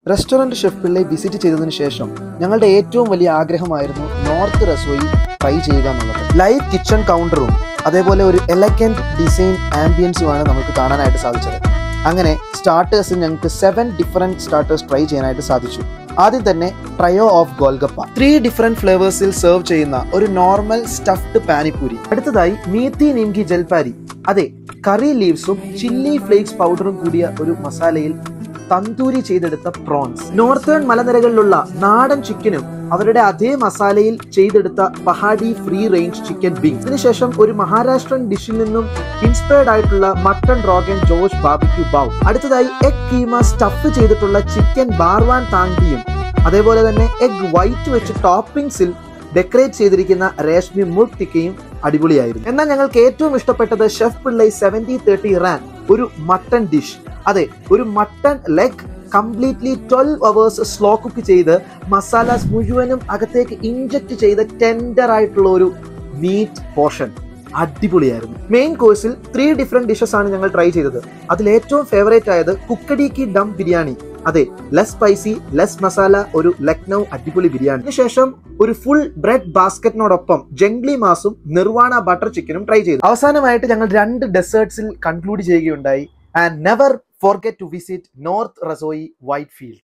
restaurant chef Pillai visit ചെയ്തതിനു ശേഷം ഞങ്ങളുടെ ഏറ്റവും വലിയ ആഗ്രഹമായിരുന്നു നോർത്ത് റസോയി ട്രൈ ചെയ്യുക എന്നുള്ളത് ലൈവ് കിച്ചൺ കൗണ്ടറും അതേപോലെ ഒരു എലഗന്റ് ഡിസൈൻ ആംബിയൻസുമാണ് നമുക്ക് കാണാനായിട്ട് സാധിച്ചത് അങ്ങനെ സ്റ്റാർട്ടേഴ്സിൽ ഞങ്ങൾക്ക് സെവൻ ഡിഫറെന്റ് സ്റ്റാർട്ടേഴ്സ് ട്രൈ ചെയ്യാനായിട്ട് സാധിച്ചു ആദ്യം തന്നെ trio of golgappa three different ഫ്ലേവേഴ്സിൽ സെർവ് ചെയ്യുന്ന ഒരു നോർമൽ സ്റ്റഫ്ഡ് പാനിപ്പൂരി അടുത്തതായി മീത്തി നിംകി ജൽപാരി അതെ കറി ലീവ്സും ചില്ലി ഫ്ലേക്സ് പൗഡറും കൂടിയ ഒരു മസാലയിൽ തന്തൂരി ചെയ്തെടുത്ത പ്രോൺസ് നോർത്തേൺ മലനിരകളിലുള്ള നാടൻ ചിക്കനും അവരുടെ അതേ മസാലയിൽ ചെയ്തെടുത്ത പഹാഡി ഫ്രീ റേഞ്ച് ചിക്കൻ ബിങ് ഇതിനുശേഷം ഒരു മഹാരാഷ്ട്രൻ ഡിഷിൽ നിന്നും ഇൻസ്പയർഡ് ആയിട്ടുള്ള mutton rogan josh barbecue bao അടുത്തതായി എഗ് കീമ സ്റ്റഫ് ചെയ്തിട്ടുള്ള ചിക്കൻ ബാർവാൻ താങ്കിയും അതേപോലെ തന്നെ എഗ് വൈറ്റ് വെച്ച് ടോപ്പിംഗ്സിൽ ഡെക്കറേറ്റ് ചെയ്തിരിക്കുന്ന രേഷ്മി മുഗ് ടിക്കയും അടിപൊളിയായിരുന്നു എന്നാൽ ഞങ്ങൾക്ക് ഏറ്റവും ഇഷ്ടപ്പെട്ടത് chef Pillai seventy thirty raan ഒരു മട്ടൺ ഡിഷ് അതെ ഒരു mutton leg completely twelve hours slow cook ചെയ്ത് മസാലാസ് മുഴുവനും അകത്തേക്ക് ഇഞ്ചക്ട് ചെയ്ത ടെൻഡർ ആയിട്ടുള്ള ഒരു മീറ്റ് പോർഷൻ അടിപൊളിയായിരുന്നു മെയിൻ കോഴ്സിൽ ത്രീ ഡിഫറെന്റ് ഡിഷസ് ആണ് ഞങ്ങൾ ട്രൈ ചെയ്തത് അതിൽ ഏറ്റവും ഫേവറേറ്റ് ആയത് കുക്കടി കി ഡം ബിരിയാണി അതെ ലെസ് സ്പൈസി ലെസ് മസാല ഒരു ലക്നൗ അടിപൊളി ബിരിയാണി അതിനുശേഷം ഒരു ഫുൾ ബ്രെഡ് ബാസ്ക്കറ്റിനോടൊപ്പം ജംഗ്ലി മാസും നിർവാണ ബട്ടർ ചിക്കനും ട്രൈ ചെയ്തു അവസാനമായിട്ട് ഞങ്ങൾ രണ്ട് ഡെസേർട്സിൽ കൺക്ലൂഡ് ചെയ്യുകയുണ്ടായി and never forget to visit north Rasoi white field